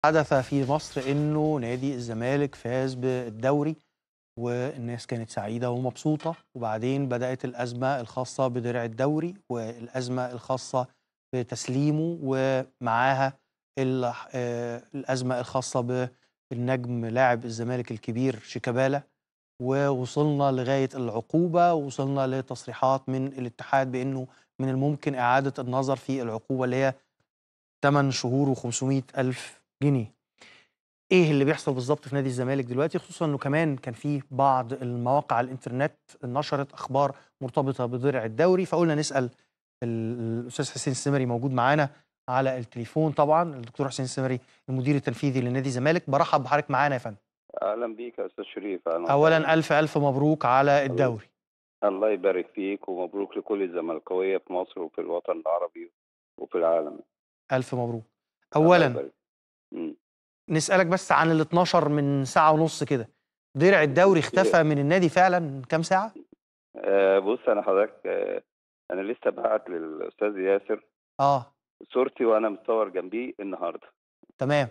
حدث في مصر انه نادي الزمالك فاز بالدوري والناس كانت سعيده ومبسوطه وبعدين بدات الازمه الخاصه بدرع الدوري والازمه الخاصه بتسليمه ومعاها ال- آه، الازمه الخاصه بالنجم لاعب الزمالك الكبير شيكابالا ووصلنا لغايه العقوبه ووصلنا لتصريحات من الاتحاد بانه من الممكن اعاده النظر في العقوبه اللي هي 8 شهور و500 ألف جنيه ايه اللي بيحصل بالظبط في نادي الزمالك دلوقتي خصوصا انه كمان كان في بعض المواقع على الانترنت نشرت اخبار مرتبطه بدرع الدوري فقلنا نسال ال- الاستاذ حسين السمري موجود معانا على التليفون طبعا الدكتور حسين السمري المدير التنفيذي لنادي الزمالك برحب بحضرتك معانا يا فندم اهلا بيك يا استاذ شريف أهلاً وسهلاً. اولا الف الف مبروك على الدوري الله يبارك فيك ومبروك لكل الزملكاويه في مصر وفي الوطن العربي وفي العالم الف مبروك الله اولا يبارك. مم. نسالك بس عن ال 12 من ساعه ونص كده درع الدوري اختفى من النادي فعلا كام ساعه آه بص انا حضرتك آه انا لسه بعت للاستاذ ياسر اه صورتي وانا متصور جنبيه النهارده تمام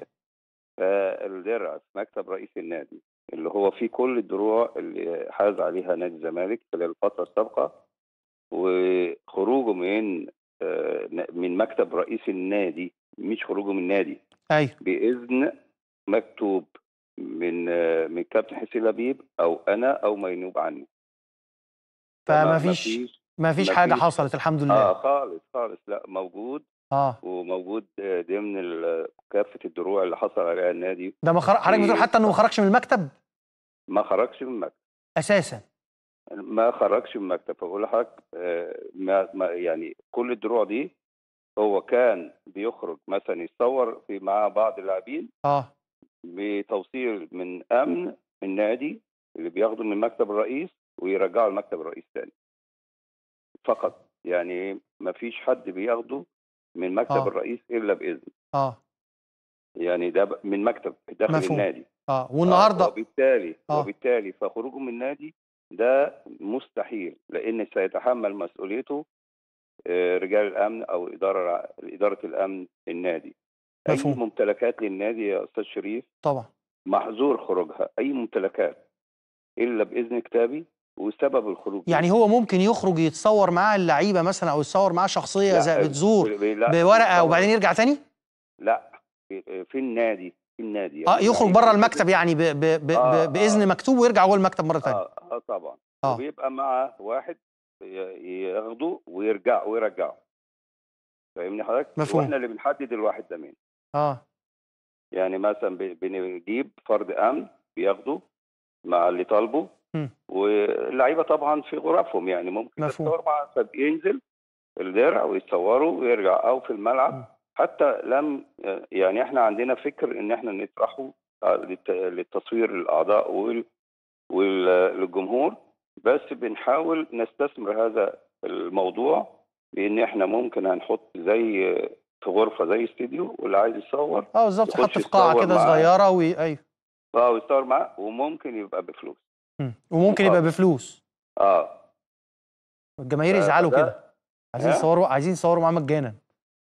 فالدرع في مكتب رئيس النادي اللي هو فيه كل الدروع اللي حاز عليها نادي الزمالك خلال الفتره السابقه وخروجه من آه من مكتب رئيس النادي مش خروجه من النادي ايوه باذن مكتوب من آه، من كابتن حسين لبيب او انا او ما ينوب عني فما ما فيش فيش ما فيش ما حاجه فيش. حصلت الحمد اه لله خالص خالص لا موجود اه وموجود آه، ضمن ال- كافه الدروع اللي حصل عليها النادي ده ما خرج حضرتك بتقول حتى انه ما خرجش من المكتب ما خرجش من المكتب اساسا ما خرجش من المكتب فبقول لحضرتك آه، ما ما يعني كل الدروع دي هو كان بيخرج مثلا يتصور في مع بعض اللاعبين اه بتوصيل من امن النادي اللي بياخده من مكتب الرئيس ويرجعه لمكتب الرئيس تاني فقط يعني ما فيش حد بياخده من مكتب آه. الرئيس الا باذن اه يعني ده ب- من مكتب داخل مفهوم. النادي اه والنهارده آه وبالتالي آه. وبالتالي فخروجه من النادي ده مستحيل لان سيتحمل مسؤوليته آه، رجال الامن او اداره اداره الامن النادي اي مفهوم. ممتلكات للنادي يا استاذ شريف طبعا محظور خروجها اي ممتلكات الا باذن كتابي وسبب الخروج يعني هو ممكن يخرج يتصور مع اللعيبه مثلا او يتصور مع شخصيه لا، زي بتزور ب- لا، بورقه طبعاً. وبعدين يرجع تاني لا في في النادي في النادي اه يعني يخرج يعني بره المكتب يعني ب ب ب آه، ب باذن آه. مكتوب ويرجع جوه المكتب مره تانيه اه اه طبعا آه. وبيبقى مع واحد ي- ياخده ويرجع ويرجعه فاهمني حضرتك؟ مفهوم. واحنا اللي بنحدد الواحد ده مين اه يعني مثلا ب- بنجيب فرد امن بياخده مع اللي طالبه مم. واللعيبه طبعا في غرفهم يعني ممكن مفهوم. يتصور مع فبينزل الدرع ويتصوروا ويرجع او في مم. الملعب حتى لم يعني احنا عندنا فكر ان احنا نطرحه للت- للتصوير للاعضاء وال- وللجمهور بس بنحاول نستثمر هذا الموضوع بان احنا ممكن هنحط زي في غرفه زي استديو واللي عايز يصور اه بالظبط يخش يحط في قاعه يتصور كده معاه. صغيره وي... ايوه اه ويصور معاه وممكن يبقى بفلوس مم. وممكن يبقى مقابل. بفلوس اه الجماهير ف- يزعلوا فده- كده عايزين ها؟ يصوروا عايزين يصوروا معاه مجانا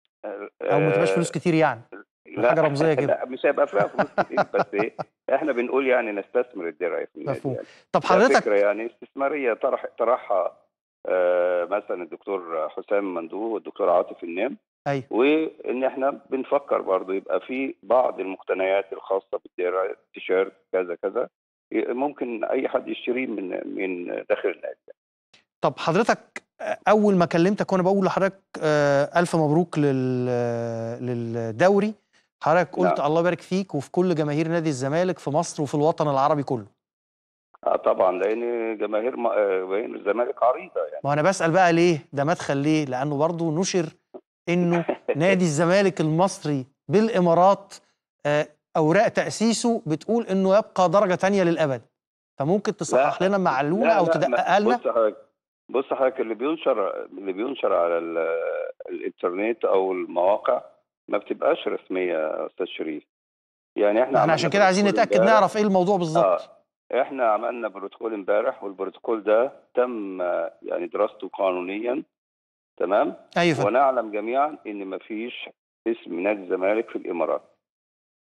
او ما تبقاش فلوس كتير يعني لا حاجة رمزية كده. لا مش هيبقى فيها فلوس كتير بس ايه احنا بنقول يعني نستثمر الدرع في النادي مفهوم. يعني. طب ده حضرتك فكره يعني استثماريه طرح طرحها آه مثلا الدكتور حسام مندوب والدكتور عاطف النام ايوه وان احنا بنفكر برضو يبقى في بعض المقتنيات الخاصه بالدرع تيشيرت كذا كذا ممكن اي حد يشتريه من من داخل النادي طب حضرتك اول ما كلمتك وانا بقول لحضرتك آه، الف مبروك لل للدوري حضرتك قلت نعم. الله يبارك فيك وفي كل جماهير نادي الزمالك في مصر وفي الوطن العربي كله آه طبعا لان جماهير م- آه، جماهير الزمالك عريضه يعني ما انا بسال بقى ليه ده مدخل ليه لانه برضو نشر انه نادي الزمالك المصري بالامارات آه، اوراق تاسيسه بتقول انه يبقى درجه تانية للابد فممكن تصحح لا، لنا معلومه لا، او لا، تدققها ما- لنا بص حضرتك بص حضرتك اللي بينشر اللي بينشر على ال- الانترنت او المواقع ما بتبقاش رسميه يا استاذ شريف يعني احنا احنا عملنا عشان كده عايزين بروتوكول نتاكد امبارح. نعرف ايه الموضوع بالظبط اه احنا عملنا بروتوكول امبارح والبروتوكول ده تم آه، يعني دراسته قانونيا تمام ايوه فندم. ونعلم جميعا ان ما فيش اسم نادي الزمالك في الامارات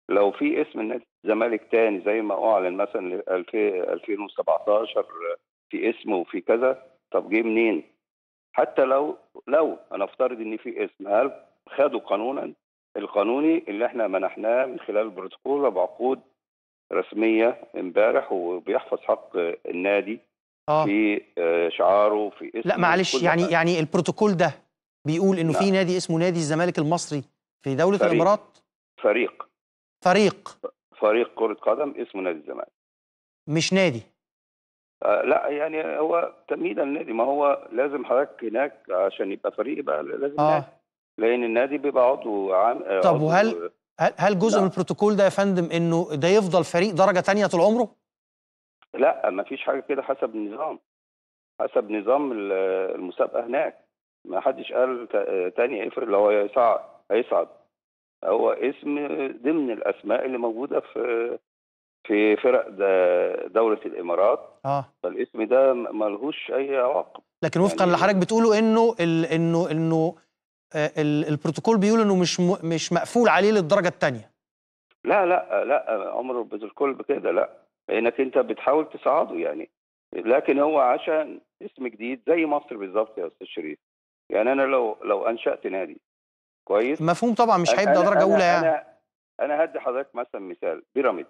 لو في اسم نادي الزمالك تاني زي ما اعلن مثلا ل 2000 2017 في اسم وفي كذا طب جه منين؟ حتى لو لو انا افترض ان في اسم هل خدوا قانونا القانوني اللي احنا منحناه من خلال البروتوكول وبعقود رسميه امبارح وبيحفظ حق النادي اه في آه، شعاره في اسمه لا معلش كل يعني حاجة. يعني البروتوكول ده بيقول انه في نعم. نادي اسمه نادي الزمالك المصري في دوله فريق. الامارات فريق فريق فريق كره قدم اسمه نادي الزمالك مش نادي آه، لا يعني هو تمهيدا للنادي ما هو لازم حضرتك هناك عشان يبقى فريق يبقى لازم اه نادي لان النادي بيبقى عضو عام آه، طب عضو- وهل- هل هل جزء لا. من البروتوكول ده يا فندم انه ده يفضل فريق درجه تانية طول عمره لا ما فيش حاجه كده حسب النظام حسب نظام ال- المسابقه هناك ما حدش قال تا- تاني افرض لو هيصعد هيصعد هو اسم ضمن الاسماء اللي موجوده في في فرق د- دوله الامارات اه فالاسم ده م- ملهوش اي عواقب لكن وفقا يعني- اللي حضرتك بتقوله انه ال انه انه آه، ال- البروتوكول بيقول انه مش م- مش مقفول عليه للدرجه الثانيه لا لا لا عمره البروتوكول بكده لا لانك انت بتحاول تصعده يعني لكن هو عشان اسم جديد زي مصر بالظبط يا استاذ شريف يعني انا لو لو انشات نادي كويس مفهوم طبعا مش أنا- هيبدا أنا- درجه اولى أنا- يعني انا انا هدي حضرتك مثلا مثال بيراميد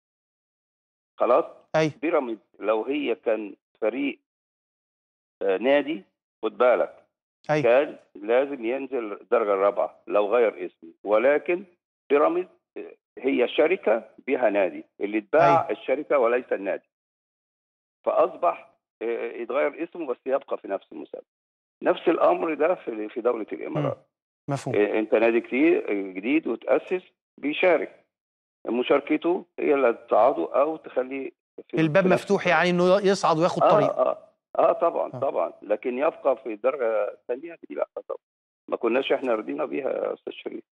خلاص ايوه بيراميد لو هي كان فريق آه، نادي خد بالك ايوه كان لازم ينزل الدرجه الرابعه لو غير اسمه ولكن بيراميد آه، هي شركه بها نادي اللي اتباع أيوة. الشركه وليس النادي فاصبح آه، يتغير اسمه بس يبقى في نفس المسابقه نفس الامر ده في في دوله الامارات مفهوم إيه، انت نادي كتير جديد وتاسس بيشارك مشاركته هي اللي تصعده او تخليه في الباب في نفس مفتوح الدرجة. يعني انه يصعد وياخد طريق اه اه اه طبعا آه. طبعا لكن يبقى في الدرجه الثانيه دي لا طبعا ما كناش احنا رضينا بيها يا استاذ شريف